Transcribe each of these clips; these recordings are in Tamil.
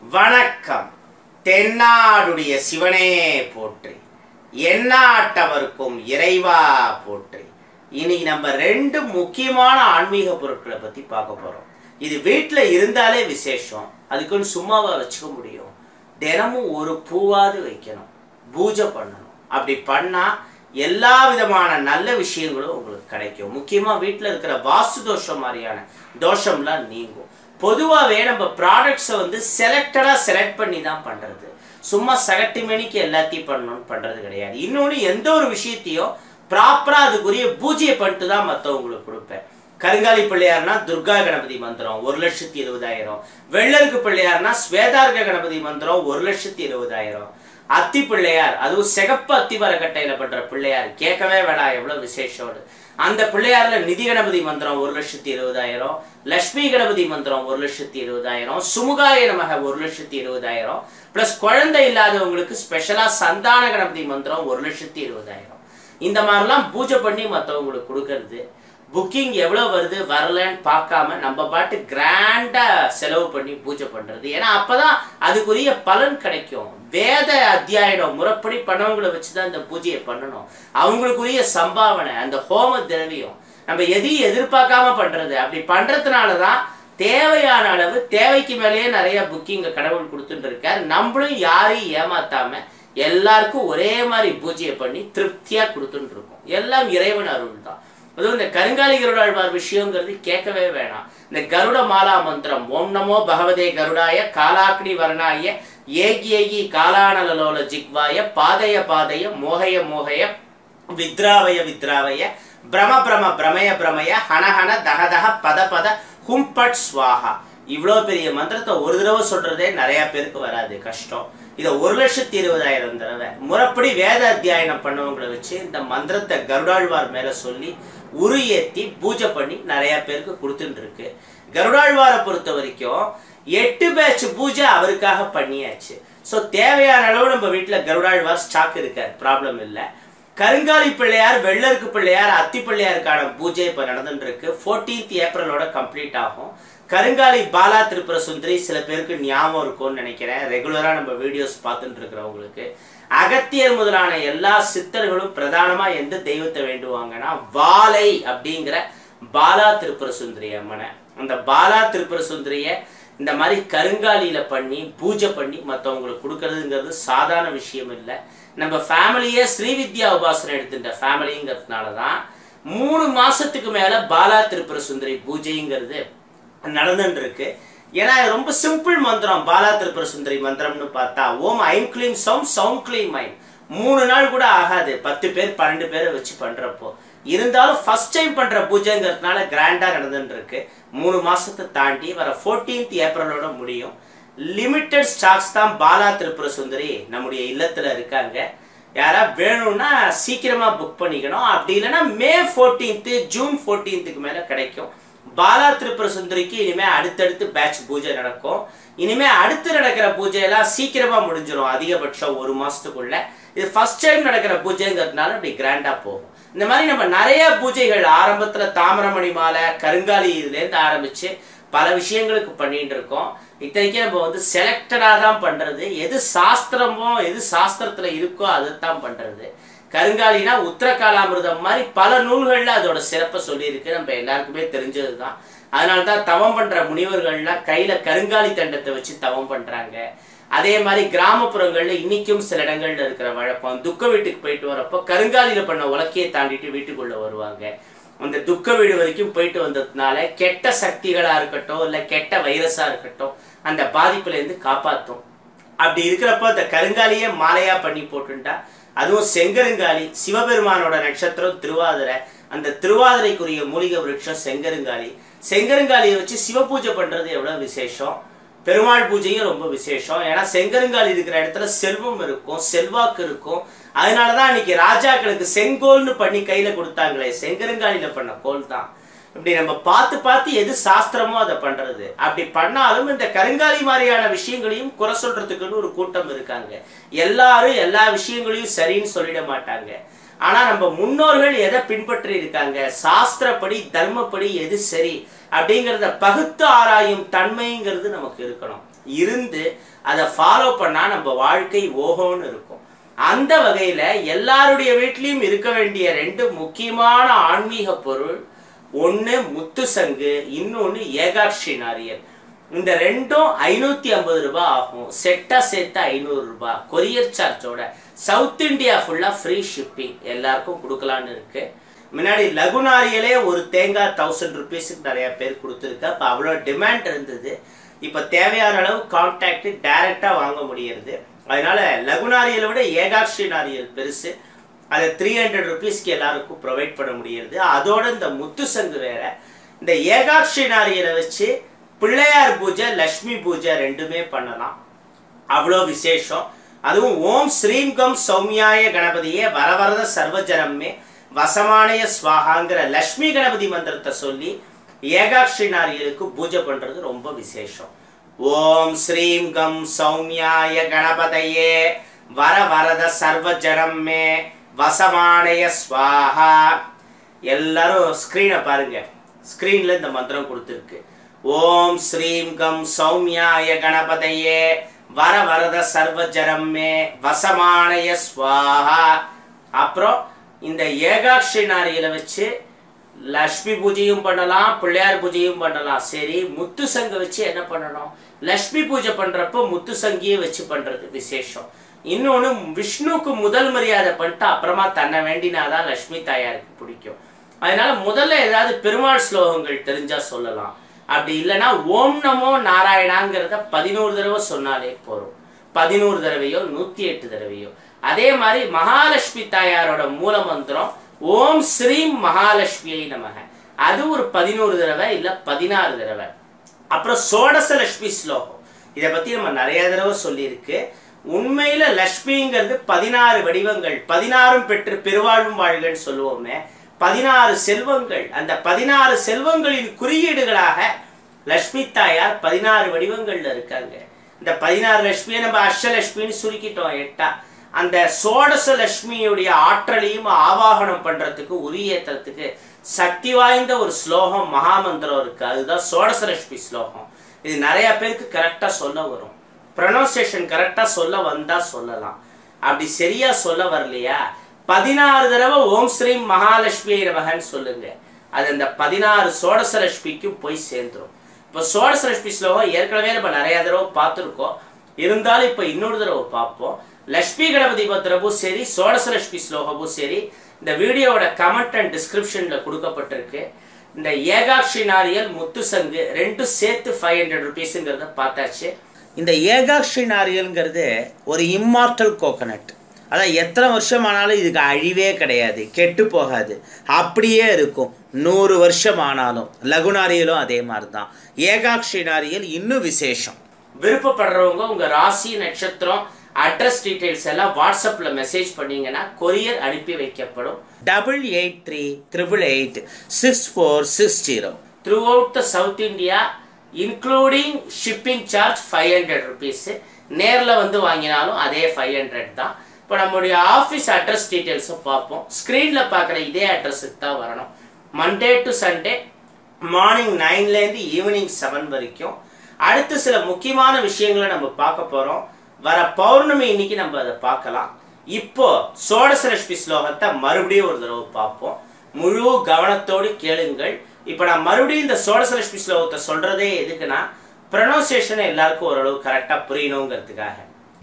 வணக்கம் தென்னாடுடைய சிவனே போற்றி எந்நாட்டவர்க்கும் இறைவா போற்றி இன்னைக்கு நம்ம ரெண்டு முக்கியமான ஆன்மீக பொருட்களை பத்தி பார்க்க போறோம் இது வீட்டில் இருந்தாலே விசேஷம் அதுக்குன்னு சும்மாவா வச்சுக்க முடியும் தினமும் ஒரு பூவாவது வைக்கணும் பூஜை பண்ணணும் அப்படி பண்ணா எல்லா விதமான நல்ல விஷயங்களும் உங்களுக்கு கிடைக்கும் முக்கியமா வீட்டில் இருக்கிற வாஸ்து தோஷம் மாதிரியான தோஷம்லாம் நீங்கும் பொதுவாகவே நம்ம ப்ராடக்ட்ஸை வந்து செலக்டடாக செலக்ட் பண்ணி தான் பண்ணுறது சும்மா சகட்டு மணிக்கு எல்லாத்தையும் பண்ணணும்னு பண்ணுறது கிடையாது இன்னொன்று எந்த ஒரு விஷயத்தையும் ப்ராப்பராக அதுக்குரிய பூஜையை பண்ணிட்டு தான் மற்றவங்களுக்கு கொடுப்பேன் கருங்காலி பிள்ளையார்னா துர்கா கணபதி மந்திரம் ஒரு லட்சத்தி இருபதாயிரம் வெள்ளருக்கு பிள்ளையார்னா ஸ்வேதார்க கணபதி மந்திரம் ஒரு லட்சத்தி இருபதாயிரம் அத்தி பிள்ளையார் அதுவும் சிகப்பு அத்தி கட்டையில பண்ற பிள்ளையார் கேட்கவே வேணாம் எவ்வளவு விசேஷம் அந்த பிள்ளையார்ல நிதி கணபதி மந்திரம் ஒரு லட்சத்தி இருபதாயிரம் லட்சுமி கணபதி மந்திரம் ஒரு லட்சத்தி இருபதாயிரம் சுமுகாய நமக ஒரு லட்சத்தி இருபதாயிரம் பிளஸ் குழந்தை இல்லாதவங்களுக்கு ஸ்பெஷலா சந்தான கணபதி மந்திரம் ஒரு லட்சத்தி இருபதாயிரம் இந்த மாதிரிலாம் பூஜை பண்ணி மற்றவங்களுக்கு கொடுக்கறது புக்கிங் எவ்வளோ வருது வரலன்னு பார்க்காம நம்ம பாட்டு கிராண்டாக செலவு பண்ணி பூஜை பண்ணுறது ஏன்னா அப்போ தான் அதுக்குரிய பலன் கிடைக்கும் வேத அத்தியாயனம் முறைப்படி பண்ணவங்களை வச்சு தான் இந்த பூஜையை பண்ணணும் அவங்களுக்குரிய சம்பாவனை அந்த ஹோம திரவியம் நம்ம எதையும் எதிர்பார்க்காம பண்ணுறது அப்படி பண்ணுறதுனால தான் தேவையான அளவு தேவைக்கு மேலேயே நிறைய புக்கிங்க கடவுள் கொடுத்துட்டு இருக்கார் நம்மளும் யாரையும் ஏமாத்தாம எல்லாருக்கும் ஒரே மாதிரி பூஜையை பண்ணி திருப்தியாக கொடுத்துட்டு இருக்கோம் எல்லாம் இறைவன் அருள் தான் அதுவும் இந்த கருங்காலி கருடாழ்வார் விஷயங்கிறது கேட்கவே வேணாம் இந்த கருட மாலா மந்திரம் ஓம் நமோ பகவதே கருடாய காலாக்னி வர்ணாய ஏகி ஏகி காலானலலோல ஜிக்வாய பாதய பாதய மோகய மோகய வித்ராவய வித்ராவய பிரம பிரம பிரமய பிரமய ஹனஹன தகதக பத பத ஹும்பட் ஸ்வாஹா இவ்வளோ பெரிய மந்திரத்தை ஒரு தடவை சொல்றதே நிறைய பேருக்கு வராது கஷ்டம் இதை ஒரு லட்சத்தி இருபதாயிரம் தடவை முறைப்படி வேத அத்தியாயனம் பண்ணவங்களை வச்சு இந்த மந்திரத்தை கருடாழ்வார் மேல சொல்லி உரு ஏத்தி பூஜை பண்ணி நிறைய பேருக்கு கொடுத்துட்டு இருக்கு கருடாழ்வாரை பொறுத்த வரைக்கும் எட்டு பேட்ச் பூஜை அவருக்காக பண்ணியாச்சு ஸோ தேவையான அளவு நம்ம வீட்டில் கருடாழ்வார் ஸ்டாக் இருக்கார் ப்ராப்ளம் இல்லை கருங்காலி பிள்ளையார் வெள்ளருக்கு பிள்ளையார் அத்தி பிள்ளையாருக்கான பூஜை இப்போ நடந்துட்டு இருக்கு ஃபோர்டீன்த் ஏப்ரலோட கம்ப்ளீட் ஆகும் கருங்காலி பாலா திரிபுர சுந்தரி சில பேருக்கு ஞாபகம் இருக்கும்னு நினைக்கிறேன் ரெகுலராக நம்ம வீடியோஸ் பார்த்துட்டு இருக்கிறவங்களுக்கு அகத்தியர் முதலான எல்லா சித்தர்களும் பிரதானமா எந்த தெய்வத்தை வேண்டுவாங்கன்னா வாலை அப்படிங்கிற பாலா திரிபுர சுந்தரி அம்மனை அந்த பாலா திரிபுர சுந்தரிய இந்த மாதிரி கருங்காலியில பண்ணி பூஜை பண்ணி மற்றவங்களுக்கு கொடுக்கறதுங்கிறது சாதாரண விஷயம் இல்லை நம்ம ஃபேமிலியே ஸ்ரீவித்யா உபாசனை எடுத்துட்ட ஃபேமிலிங்கிறதுனால தான் மூணு மாசத்துக்கு மேல பாலா திரிபுர சுந்தரி பூஜைங்கிறது நடந்துட்டு இருக்கு ஏன்னா இது ரொம்ப சிம்பிள் மந்திரம் பாலா திரிபுர சுந்தரி மந்திரம்னு பார்த்தா ஓம் ஐம் கிளீம் சவுண்ட் சவுண்ட் கிளீம் ஐம் மூணு நாள் கூட ஆகாது பத்து பேர் பன்னெண்டு பேரை வச்சு பண்றப்போ இருந்தாலும் ஃபர்ஸ்ட் டைம் பண்ற பூஜைங்கிறதுனால கிராண்டா நடந்துட்டு இருக்கு மூணு மாசத்தை தாண்டி வர ஃபோர்டீன்த் ஏப்ரலோட முடியும் லிமிட்டெட் ஸ்டாக்ஸ் தான் பாலா திரிபுர சுந்தரி நம்முடைய இல்லத்துல இருக்காங்க யாரா வேணும்னா சீக்கிரமா புக் பண்ணிக்கணும் அப்படி இல்லைன்னா மே ஃபோர்டீன்த்து ஜூன் ஃபோர்டீன்த்துக்கு மேல கிடைக்கும் பாலா திரிபுர சுந்தரிக்கு இனிமே அடுத்தடுத்து பேட்ச் பூஜை நடக்கும் இனிமே அடுத்து நடக்கிற பூஜையெல்லாம் சீக்கிரமா முடிஞ்சிடும் அதிகபட்சம் ஒரு மாசத்துக்குள்ள இது ஃபர்ஸ்ட் டைம் நடக்கிற பூஜைங்கிறதுனால இப்படி கிராண்டா போகும் இந்த மாதிரி நம்ம நிறைய பூஜைகள் ஆரம்பத்துல தாமிரமணி மாலை கருங்காலி இதுலேருந்து ஆரம்பிச்சு பல விஷயங்களுக்கு பண்ணிட்டு இருக்கோம் இத்தனைக்கும் நம்ம வந்து செலக்டடாக தான் பண்றது எது சாஸ்திரமோ எது சாஸ்திரத்துல இருக்கோ அதைத்தான் பண்றது கருங்காலினா உத்தரகாலாமிருதம் மாதிரி பல நூல்களில் அதோட சிறப்பை சொல்லியிருக்கு நம்ம எல்லாருக்குமே தெரிஞ்சது தான் அதனால தான் தவம் பண்ற முனிவர்கள்லாம் கையில கருங்காலி தண்டத்தை வச்சு தவம் பண்றாங்க அதே மாதிரி கிராமப்புறங்கள்ல இன்னைக்கும் சில இடங்கள்ல இருக்கிற வழக்கம் துக்க வீட்டுக்கு போயிட்டு வரப்போ கருங்காலியில பண்ண உலக்கையை தாண்டிட்டு வீட்டுக்குள்ள வருவாங்க அந்த துக்க வீடு வரைக்கும் போயிட்டு வந்ததுனால கெட்ட சக்திகளா இருக்கட்டும் இல்ல கெட்ட வைரஸா இருக்கட்டும் அந்த பாதிப்புல இருந்து காப்பாத்தும் அப்படி இருக்கிறப்போ அந்த கருங்காலியே மாலையா பண்ணி போட்டுட்டா அதுவும் செங்கருங்காலி சிவபெருமானோட நட்சத்திரம் திருவாதிரை அந்த திருவாதிரைக்குரிய மூலிகை விருட்சம் செங்கருங்காலி செங்கருங்காலியை வச்சு சிவ பூஜை பண்றது எவ்வளவு விசேஷம் பெருமாள் பூஜையும் ரொம்ப விசேஷம் ஏன்னா செங்கருங்காலி இருக்கிற இடத்துல செல்வம் இருக்கும் செல்வாக்கு இருக்கும் அதனாலதான் அன்னைக்கு ராஜாக்களுக்கு செங்கோல்னு பண்ணி கையில கொடுத்தாங்களே செங்கருங்காலியில பண்ண கோல் தான் இப்படி நம்ம பார்த்து பார்த்து எது சாஸ்திரமோ அதை பண்றது அப்படி பண்ணாலும் இந்த கருங்காலி மாதிரியான விஷயங்களையும் குறை சொல்றதுக்குன்னு ஒரு கூட்டம் இருக்காங்க எல்லாரும் எல்லா விஷயங்களையும் சரின்னு சொல்லிட மாட்டாங்க ஆனா நம்ம முன்னோர்கள் எதை பின்பற்றி இருக்காங்க சாஸ்திரப்படி தர்மப்படி எது சரி அப்படிங்கிறத பகுத்து ஆராயும் தன்மைங்கிறது நமக்கு இருக்கணும் இருந்து அதை ஃபாலோ பண்ணா நம்ம வாழ்க்கை ஓஹோன்னு இருக்கும் அந்த வகையில எல்லாருடைய வீட்லயும் இருக்க வேண்டிய ரெண்டு முக்கியமான ஆன்மீக பொருள் ஒன்று முத்து சங்கு இன்னொன்று ஏகாட்சி நாரியல் இந்த ரெண்டும் ஐநூத்தி ஐம்பது ரூபாய் ஆகும் செட்டா சேர்த்து ஐநூறு ரூபாய் கொரியர் சார்ஜோட சவுத் இந்தியா ஃபுல்லா ஃப்ரீ ஷிப்பிங் எல்லாருக்கும் கொடுக்கலான்னு இருக்கு முன்னாடி லகுனாரியலே ஒரு தேங்காய் தௌசண்ட் ருபீஸுக்கு நிறைய பேர் கொடுத்துருக்கு அப்போ அவ்வளோ டிமாண்ட் இருந்தது இப்போ தேவையான அளவு கான்டாக்ட் டைரெக்டாக வாங்க முடியறது அதனால லகுனாரியலை விட ஏகாட்சி நாரியல் பெருசு அதை த்ரீ ஹண்ட்ரட் ருபீஸ்க்கு எல்லாருக்கும் ப்ரொவைட் பண்ண முடியறது அதோட இந்த முத்து சங்கு வேற இந்த ஏகாட்சி நாரியலை வச்சு பிள்ளையார் பூஜை லக்ஷ்மி பூஜை ரெண்டுமே பண்ணலாம் அவ்வளோ விசேஷம் அதுவும் ஓம் ஸ்ரீம்கம் சௌமியாய கணபதியே வரவரத சர்வஜனமே வசமானய ஸ்வாகாங்கிற லக்ஷ்மி கணபதி மந்திரத்தை சொல்லி ஏகாட்சி நாரியலுக்கு பூஜை பண்றது ரொம்ப விசேஷம் ஓம் ஸ்ரீம் கம் சௌமியாய கணபதையே வர வரத சர்வஜனம் மே வசமானய ஸ்வாஹா எல்லாரும் ஸ்க்ரீனை பாருங்க ஸ்க்ரீன்ல இந்த மந்திரம் கொடுத்துருக்கு ஓம் ஸ்ரீம் கம் சௌமியாய கணபதையே வர வரத சர்வஜனம் மே வசமானய ஸ்வாஹா அப்புறம் இந்த ஏகாட்சி நாரியில வச்சு லக்ஷ்மி பூஜையும் பண்ணலாம் பிள்ளையார் பூஜையும் பண்ணலாம் சரி முத்து சங்கு வச்சு என்ன பண்ணணும் லக்ஷ்மி பூஜை பண்றப்போ முத்து சங்கியை வச்சு பண்றது விசேஷம் இன்னொன்னு விஷ்ணுவுக்கு முதல் மரியாதை பண்ணிட்டு அப்புறமா தன்னை வேண்டினாதான் லக்ஷ்மி தாயாருக்கு பிடிக்கும் அதனால முதல்ல ஏதாவது பெருமாள் ஸ்லோகங்கள் தெரிஞ்சா சொல்லலாம் அப்படி இல்லைன்னா ஓம் நமோ நாராயணாங்கிறத பதினோரு தடவை சொன்னாலே போறோம் பதினோரு தடவையோ நூத்தி எட்டு தடவையோ அதே மாதிரி மகாலட்சுமி தாயாரோட மூல மந்திரம் ஓம் ஸ்ரீம் மகாலட்சுமியை நமக அது ஒரு பதினோரு தடவை இல்ல பதினாறு தடவை அப்புறம் சோடச லட்சுமி ஸ்லோகம் இதை பத்தி நம்ம நிறைய தடவை சொல்லியிருக்கு உண்மையில லக்ஷ்மிங்கிறது பதினாறு வடிவங்கள் பதினாறும் பெற்று பெருவாழ்வும் வாழ்கன்னு சொல்லுவோமே பதினாறு செல்வங்கள் அந்த பதினாறு செல்வங்களின் குறியீடுகளாக லக்ஷ்மி தாயார் பதினாறு வடிவங்கள்ல இருக்காங்க இந்த பதினாறு லட்சுமியை நம்ம அஷ்டலட்சுமின்னு சுருக்கிட்டோம் எட்டா அந்த சோடச லட்சுமியுடைய ஆற்றலையும் ஆவாகனம் பண்றதுக்கு உரியேற்றத்துக்கு சக்தி வாய்ந்த ஒரு ஸ்லோகம் மகாமந்திரம் இருக்கு அதுதான் சோடச லட்சுமி ஸ்லோகம் இது நிறைய பேருக்கு கரெக்டா சொல்ல வரும் ப்ரொனவுன்சியேஷன் கரெக்டா சொல்ல வந்தா சொல்லலாம் அப்படி சரியா சொல்ல வரலையா பதினாறு தடவை ஓம் ஸ்ரீம் மகாலட்சுமி நமகன்னு சொல்லுங்க அது அந்த பதினாறு சோடச லட்சுமிக்கும் போய் சேர்ந்துரும் இப்போ சோடச லட்சுமி ஸ்லோகம் ஏற்கனவே நம்ம நிறைய தடவை பார்த்துருக்கோம் இருந்தாலும் இப்போ இன்னொரு தடவை பார்ப்போம் லட்சுமி கணபதி பத்திரமும் சரி சோடச லட்சுமி ஸ்லோகமும் சரி இந்த வீடியோவோட கமெண்ட் அண்ட் டிஸ்கிரிப்ஷன்ல கொடுக்கப்பட்டிருக்கு இந்த ஏகாட்சி நாரியல் முத்து சங்கு ரெண்டும் சேர்த்து ஃபைவ் ஹண்ட்ரட் ருபீஸுங்கிறத பார்த்தாச்சு இந்த ஏகாட்சி நாரியல்ங்கிறது ஒரு இம்மார்டல் கோகனட் அதான் எத்தனை வருஷம் ஆனாலும் இதுக்கு அழிவே கிடையாது கெட்டு போகாது அப்படியே இருக்கும் நூறு வருஷம் ஆனாலும் லகுநாரியலும் அதே மாதிரி தான் ஏகாட்சி நாரியல் இன்னும் விசேஷம் விருப்பப்படுறவங்க உங்க ராசி நட்சத்திரம் அட்ரஸ் டீடைல்ஸ் எல்லாம் வாட்ஸ்அப்ல மெசேஜ் பண்ணீங்கன்னா கொரியர் அனுப்பி வைக்கப்படும் double eight three triple eight six four six zero throughout the south India including shipping charge five hundred rupees நேரில் வந்து வாங்கினாலும் அதே ஃபைவ் ஹண்ட்ரட் தான் இப்போ நம்மளுடைய ஆஃபீஸ் அட்ரஸ் டீட்டெயில்ஸும் பார்ப்போம் ஸ்க்ரீனில் பார்க்குற இதே அட்ரஸுக்கு தான் வரணும் மண்டே டு சண்டே மார்னிங் நைன்லேருந்து ஈவினிங் செவன் வரைக்கும் அடுத்து சில முக்கியமான விஷயங்களை நம்ம பார்க்க போகிறோம் வர பௌர்ணமி இன்னைக்கு நம்ம அதை பார்க்கலாம் இப்போ சோடசலட்சுமி ஸ்லோகத்தை மறுபடியும் ஒரு தடவை பார்ப்போம் முழு கவனத்தோடு கேளுங்கள் இப்போ நான் மறுபடியும் இந்த சோடசலட்சுமி ஸ்லோகத்தை சொல்றதே எதுக்குன்னா ப்ரொனவுன்சியேஷன் எல்லாருக்கும் ஓரளவு கரெக்டாக புரியணுங்கிறதுக்காக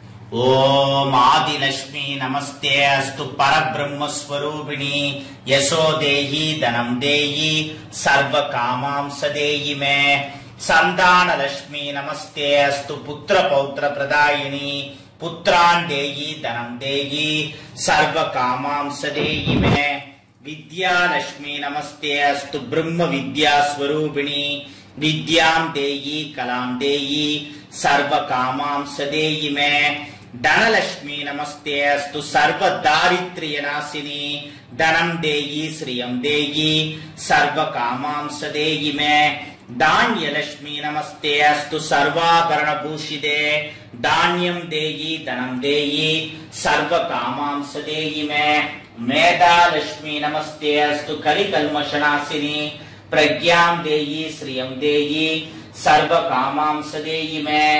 ஓம் ஆதிலட்சுமி நமஸ்தே அஸ்து பரபிரம்மஸ்வரூபிணி யசோ தேயி தனம் தேயி சர்வ காமாம் சதேயி மே சந்தான லட்சுமி நமஸ்தே அஸ்து புத்திர பௌத்திர பிரதாயினி புத்திரான் தேயி தனம் தேயி சர்வ காமாம் சதேயி மே வித்யாலட்சுமி நமஸ்தே அஸ்து பிரம்ம வித்யா ஸ்வரூபிணி வித்யாம் தேயி கலாம் தேயி சர்வ காமாம் சதேயி மே தனலட்சுமி நமஸ்தே அஸ்து சர்வ தாரித்ரிய நாசினி தனம் தேயி ஸ்ரீயம் தேயி சர்வ காமாம் சதேயி மே தானியலட்சுமி நமஸ்தே அஸ்து சர்வாபரண பூஷிதே தானியம் தேயி தனம் தேயி சர்வ காமாம் சதேயி மே மேதாலட்சுமி நமஸ்தே அஸ்து கலிகல்மஷநாசினி प्रज्ञां देयि श्रियं देयि सर्व कामां सदेयि मे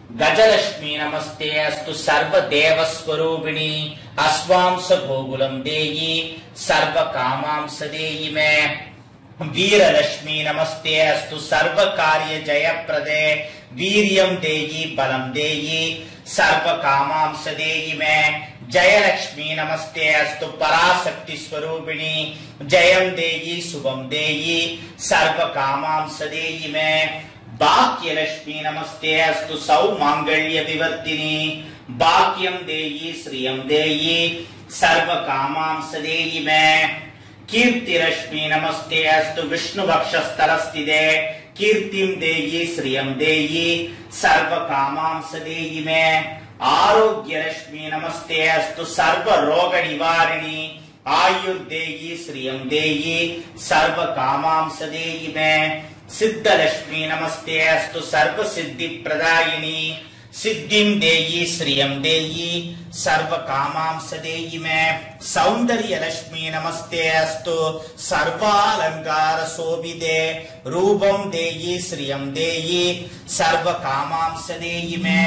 गजलक्ष्मी नमस्ते अस्तु सर्वदेवस्वरूपिणी अस्वांस गोकुलम देयी सर्व कामांस देयी मे वीरलक्ष्मी नमस्ते अस्तु सर्व कार्य जयप्रदे वीर्यं देयी बलं देयी सर्व कामांस देयी मे जयलक्ष्मी नमस्ते अस्तु पराशक्ति स्वरूपिणी जयं देयी शुभं देयी सर्व कामांस देयी मे भाग्यलक्ष्मी नमस्ते अस्तु सौमाङ्गल्य विवर्तिनी भाग्यं देयी श्रियं देयी सर्व कामांस देयी मे कीर्तिरश्मि नमस्ते अस्तु विष्णुभक्षस्थलस्थिते कीर्तिं देयी श्रियं देयी सर्व कामांस देयी मे आरोग्यरश्मि नमस्ते अस्तु सर्व रोग निवारिणी आयुर्देयी श्रियं देयी सर्व कामांस देयी मे सिद्धलक्ष्मी नमस्ते अस्तु सर्व सिद्धि प्रदायिनी सिद्धिं देयी श्रियं देयी सर्व कामांस देयी मे सौंदर्य लक्ष्मी नमस्ते अस्तु सर्वालंकार शोभिते रूपं देयी श्रियं देयी सर्व कामांस देयी मे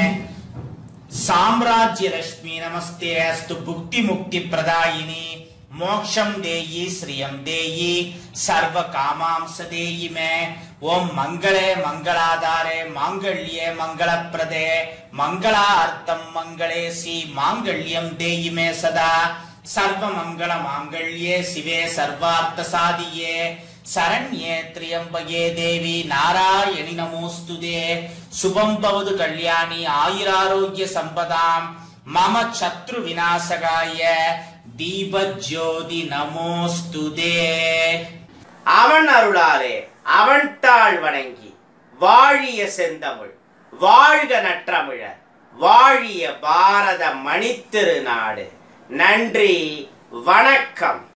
साम्राज्य लक्ष्मी नमस्ते अस्तु भुक्ति मुक्ति प्रदायिनी मोक्षम देयी श्रियं देयी सर्व कामांस देयी मे ओम मंगले मंगलाधारे मांगल्ये मंगलप्रदे मंगलार्थम मंगलेसी मांगल्यम देयी मे सदा सर्व मंगल मांगल्ये शिवे सर्वार्थ साधिये शरण्ये त्र्यंबके देवी नारायणि नमोस्तुते शुभं भवतु कल्याणि आयुरारोग्य सम्पदाम् मम शत्रु विनाशकाय தீபஜோதி நமோஸ்துதே அவன் அருளாலே அவன் தாழ் வணங்கி வாழிய செந்தமிழ் வாழ்க நற்றமிழர் வாழிய பாரத மணித்திரு நாடு நன்றி வணக்கம்